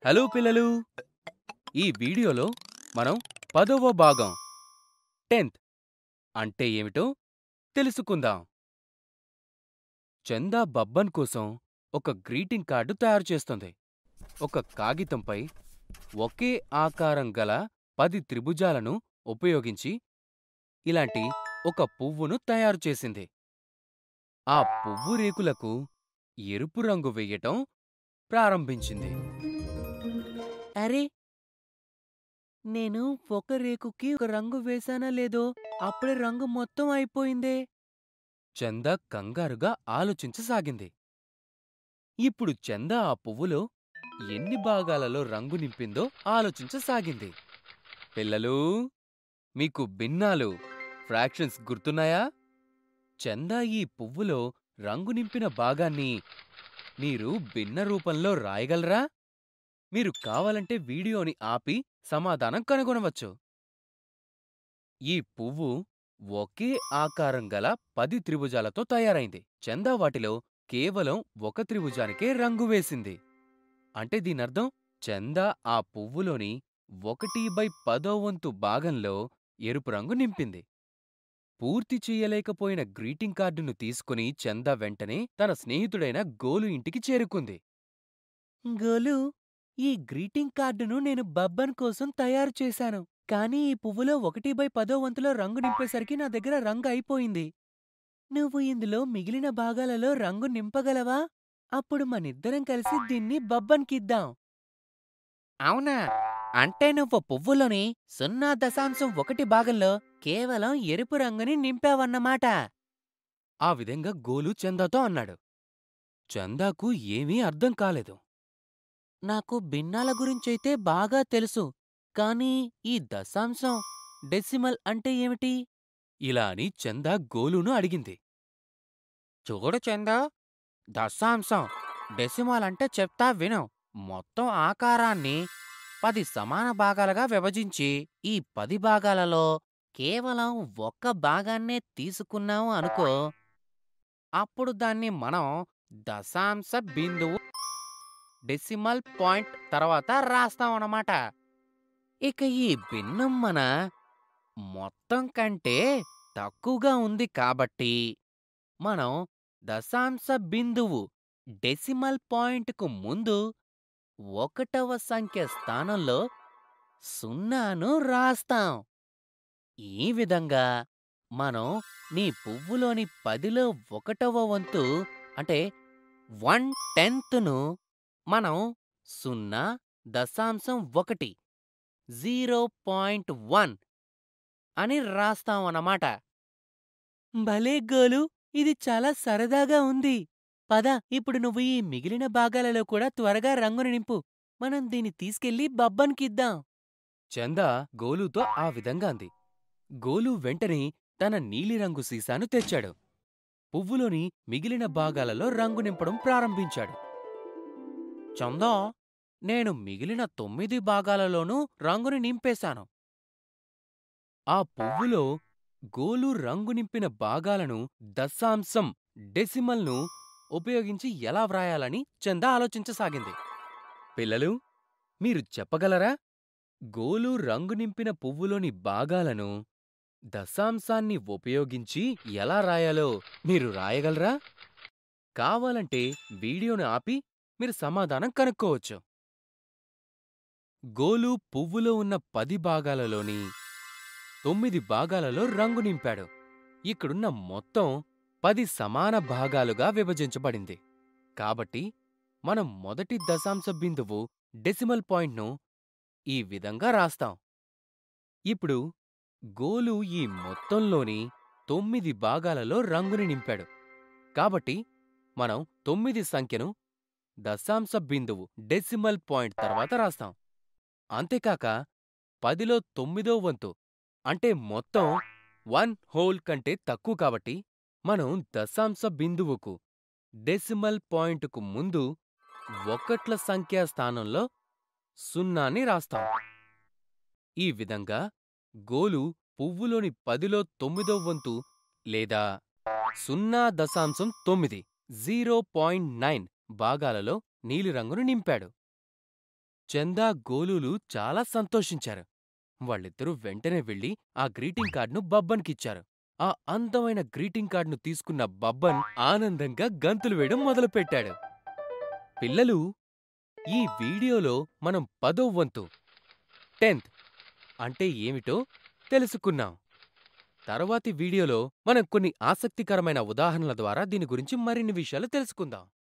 hello పిల్లలు ఈ వీడియోలో మనం పదవ భాగం టెన్త్ అంటే ఏమిటో తెలుసుకుందాం చందా బబ్బన్ కోసం ఒక గ్రీటింగ్ కార్డు తయారు చేస్తుంది ఒక కాగితంపై ఒకే ఆకారం గల పది త్రిభుజాలను ఉపయోగించి ఇలాంటి ఒక పువ్వును తయారు చేసింది ఆ పువ్వు రేకులకు ఎరుపు రంగు వెయ్యటం ప్రారంభించింది అరే నేను ఒక రేకుకి ఒక రంగు వేశానా లేదో అప్పుడే రంగు మొత్తం అయిపోయిందే చంద కంగారుగా ఆలోచించసాగింది ఇప్పుడు చంద ఆ పువ్వులో ఎన్ని భాగాలలో రంగు నింపిందో ఆలోచించసాగింది పిల్లలు మీకు భిన్నాలు ఫ్రాక్షన్స్ గుర్తున్నాయా చందా ఈ పువ్వులో రంగు నింపిన భాగాన్ని మీరు భిన్న రూపంలో రాయగలరా మీరు కావాలంటే వీడియోని ఆపి సమాధానం కనుగొనవచ్చు ఈ పువ్వు ఒకే ఆకారం గల పది త్రిభుజాలతో తయారైంది చందా వాటిలో కేవలం ఒక త్రిభుజానికే రంగు వేసింది అంటే దీనర్థం చందా ఆ పువ్వులోని ఒకటి బై పదో వంతు భాగంలో ఎరుపు రంగు నింపింది పూర్తి చెయ్యలేకపోయిన గ్రీటింగ్ కార్డును తీసుకుని చందా వెంటనే తన స్నేహితుడైన గోలు ఇంటికి చేరుకుంది గోలు ఈ గ్రీటింగ్ కార్డును నేను బబ్బన్ కోసం తయారు చేశాను కానీ ఈ పువ్వులో ఒకటి బై పదో వంతులో రంగు నింపేసరికి నా దగ్గర రంగు అయిపోయింది నువ్వు ఇందులో మిగిలిన భాగాలలో రంగు నింపగలవా అప్పుడు మనిద్దరం కలిసి దీన్ని బబ్బన్కిద్దాం అవునా అంటే నువ్వు పువ్వులోని సున్నా దశాంశం ఒకటి భాగంలో కేవలం ఎరుపు రంగుని నింపావన్నమాట ఆ విధంగా గోలు చందాతో అన్నాడు చందాకు ఏమీ అర్థం కాలేదు నాకు భిన్నాల గురించైతే బాగా తెలుసు కానీ ఈ దశాంశం డెసిమల్ అంటే ఏమిటి ఇలా అని చందా గోలును అడిగింది చూడు చందా దశాంశం డెసిమల్ అంటే చెప్తా విను మొత్తం ఆకారాన్ని పది సమాన భాగాలుగా విభజించి ఈ పది భాగాలలో కేవలం ఒక్క భాగాన్నే తీసుకున్నాము అనుకో అప్పుడు దాన్ని మనం దశాంశ బిందువు డెసిమల్ పాయింట్ తర్వాత రాస్తాం అన్నమాట ఇక ఈ భిన్నం మన మొత్తం కంటే తక్కువగా ఉంది కాబట్టి మనం దశాంశ బిందువు డెసిమల్ పాయింట్కు ముందు ఒకటవ సంఖ్య స్థానంలో సున్నాను రాస్తాం ఈ విధంగా మనం నీ పువ్వులోని పదిలో ఒకటవ వంతు అంటే వన్ టెన్త్ను మనం సున్నా దశాంశం ఒకటి జీరో పాయింట్ వన్ అని రాస్తాం అన్నమాట భలే గోలు ఇది చాలా సరదాగా ఉంది పద ఇప్పుడు నువ్వు ఈ మిగిలిన భాగాలలో కూడా త్వరగా రంగును నింపు మనం దీన్ని తీసుకెళ్లి బబ్బన్కిద్దాం చందా గోలుతో ఆ విధంగా అంది గోలు వెంటనే తన నీలిరంగు సీసాను తెచ్చాడు పువ్వులోని మిగిలిన భాగాలలో రంగు నింపడం ప్రారంభించాడు చందా నేను మిగిలిన తొమ్మిది భాగాలలోనూ రంగుని నింపేశాను ఆ పువ్వులో గోలు రంగు నింపిన భాగాలను దశాంశం డెసిమల్ను ఉపయోగించి ఎలా వ్రాయాలని చందా ఆలోచించసాగింది పిల్లలు మీరు చెప్పగలరా గోలు రంగు నింపిన పువ్వులోని భాగాలను దశాంశాన్ని ఉపయోగించి ఎలా రాయాలో మీరు రాయగలరా కావాలంటే వీడియోను ఆపి మీరు సమాధానం కనుక్కోవచ్చు గోలు పువ్వులో ఉన్న పది భాగాలలోని తొమ్మిది భాగాలలో రంగు నింపాడు ఇక్కడున్న మొత్తం పది సమాన భాగాలుగా విభజించబడింది కాబట్టి మనం మొదటి దశాంశ బిందువు డెసిమల్ పాయింట్ను ఈ విధంగా రాస్తాం ఇప్పుడు గోలు ఈ మొత్తంలోని తొమ్మిది భాగాలలో రంగుని నింపాడు కాబట్టి మనం తొమ్మిది సంఖ్యను దశాంశ బిందువు డెసిమల్ పాయింట్ తర్వాత రాస్తాం అంతేకాక పదిలో తొమ్మిదో వంతు అంటే మొత్తం వన్ హోల్ కంటే తక్కువ కాబట్టి మనం దశాంశ బిందువుకు డెసిమల్ పాయింట్కు ముందు ఒకట్ల సంఖ్యా స్థానంలో సున్నాని రాస్తాం ఈ విధంగా గోలు పువ్వులోని పదిలో తొమ్మిదో వంతు లేదా సున్నా దశాంశం తొమ్మిది జీరో పాయింట్ నైన్ భాగాలలో నీలిరంగును నింపాడు చందా గోలూలు చాలా సంతోషించారు వాళ్ళిద్దరూ వెంటనే వెళ్లి ఆ గ్రీటింగ్ కార్డును బబ్బన్కిచ్చారు ఆ అందమైన గ్రీటింగ్ కార్డును తీసుకున్న బబ్బన్ ఆనందంగా గంతులు వేయడం మొదలుపెట్టాడు పిల్లలు ఈ వీడియోలో మనం పదో వంతు టెన్త్ అంటే ఏమిటో తెలుసుకున్నాం తర్వాతి వీడియోలో మనం కొన్ని ఆసక్తికరమైన ఉదాహరణల ద్వారా దీని గురించి మరిన్ని విషయాలు తెలుసుకుందాం